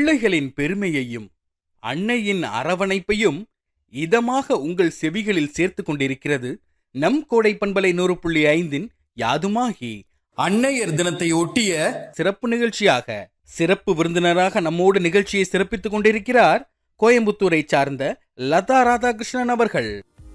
பிள்ளைகளின் பெருமையையும் அன்னையின் அரவணைப்பையும் இதமாக உங்கள் செவிகளில் சேர்த்துக் கொண்டிருக்கிறது நம் கோடை பண்பலை நூறு புள்ளி ஐந்தின் யாதுமாகி அன்னையர் தினத்தை ஒட்டிய சிறப்பு நிகழ்ச்சியாக சிறப்பு விருந்தினராக நம்மோடு நிகழ்ச்சியை சிறப்பித்துக் கொண்டிருக்கிறார் கோயம்புத்தூரை சார்ந்த லதா ராதாகிருஷ்ணன் அவர்கள்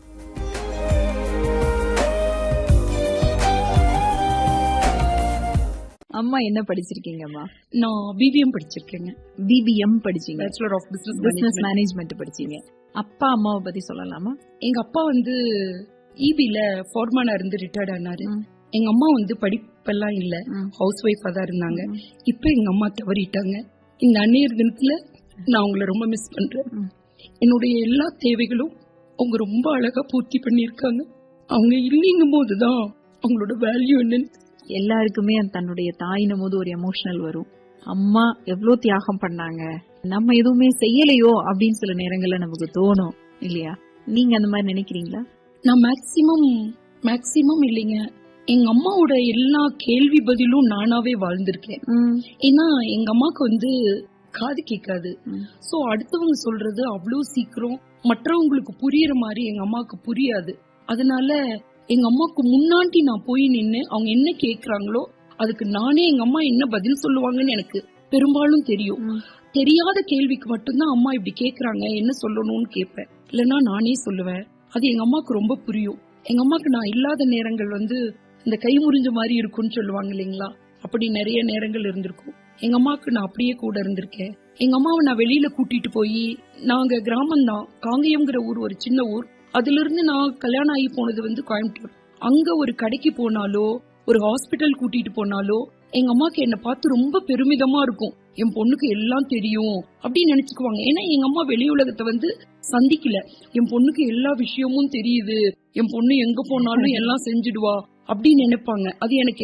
அம்மா என்ன படிச்சிருக்கீங்கம்மா நான் பிபிஎம் படிச்சிருக்கேங்க பிபிஎம் படிச்சீங்க bachelor of business business management படிச்சீங்க அப்பா அம்மாவை பத்தி சொல்லலாமா எங்க அப்பா வந்து இபில ஃபார்மனா இருந்து ரிட்டையர்ட் ஆனாரு ம். எங்க அம்மா வந்து படிப்பெல்லாம் இல்ல ம். ஹவுஸ் ஒய்ஃபா தான் இருந்தாங்க ம். இப்ப எங்க அம்மா தவறிட்டாங்க இந்த அன்னையர் தினத்துல நான் அவங்கள ரொம்ப மிஸ் பண்றேன் ம். என்னுடைய எல்லா தேவைகளும் அவங்க ரொம்ப அழகா பூர்த்தி பண்ணியிருக்காங்க அவங்க இல்லைங்கும் போதுதான் அவங்களோட வேல்யூ என்னன்னு எல்லாருக்குமே தன்னுடைய தாயினும் போது ஒரு எமோஷனல் வரும் அம்மா எவ்வளவு தியாகம் பண்ணாங்க நம்ம எதுவுமே செய்யலையோ அப்படின்னு சில நேரங்கள்ல நமக்கு தோணும் இல்லையா நீங்க அந்த மாதிரி நினைக்கிறீங்களா நான் மேக்சிமம் மேக்சிமம் இல்லைங்க எங்க அம்மாவோட எல்லா கேள்வி பதிலும் நானாவே வாழ்ந்திருக்கேன் ஏன்னா எங்க அம்மாக்கு வந்து காது கேட்காது ம். சோ அடுத்தவங்க சொல்றது அவ்வளவு சீக்கிரம் மற்றவங்களுக்கு புரியுற மாதிரி எங்க அம்மாக்கு புரியாது அதனால எங்க அம்மாக்கு முன்னாடி நான் போய் நின்னு அவங்க என்ன கேக்குறாங்களோ அதுக்கு நானே எங்க அம்மா என்ன பதில் சொல்லுவாங்கன்னு எனக்கு பெரும்பாலும் தெரியும் ம். தெரியாத கேள்விக்கு மட்டும்தான் அம்மா இப்படி கேக்குறாங்க என்ன சொல்லணும்னு கேட்பேன் இல்லைன்னா நானே சொல்லுவேன் அது எங்க அம்மாக்கு ரொம்ப புரியும் எங்க அம்மாக்கு நான் இல்லாத நேரங்கள் வந்து இந்த கை முறிஞ்ச மாதிரி இருக்கும்னு சொல்லுவாங்க இல்லைங்களா அப்படி நிறைய நேரங்கள் இருந்திருக்கும் எங்க அம்மாவுக்கு நான் அப்படியே கூட இருந்திருக்கேன் எங்க அம்மாவை நான் வெளியில கூட்டிட்டு போய் நாங்க கிராமம் தான் காங்கேயம்ங்கிற ஊர் ஒரு சின்ன ஊர் அதுல இருந்து நான் கல்யாணம் ஆகி போனது வந்து கோயம்புத்தூர் அங்க ஒரு கடைக்கு போனாலோ ஒரு ஹாஸ்பிட்டல் கூட்டிட்டு போனாலோ எங்க அம்மாக்கு என்ன பார்த்து ரொம்ப பெருமிதமா இருக்கும் என் பொண்ணுக்கு எல்லாம் தெரியும் அப்படின்னு நினைச்சுக்குவாங்க ஏன்னா எங்க அம்மா வெளி உலகத்தை வந்து சந்திக்கல என் பொண்ணுக்கு எல்லா விஷயமும் தெரியுது என் பொண்ணு எங்க போனாலும் எல்லாம் செஞ்சுடுவா அப்படின்னு நினைப்பாங்க அது எனக்கு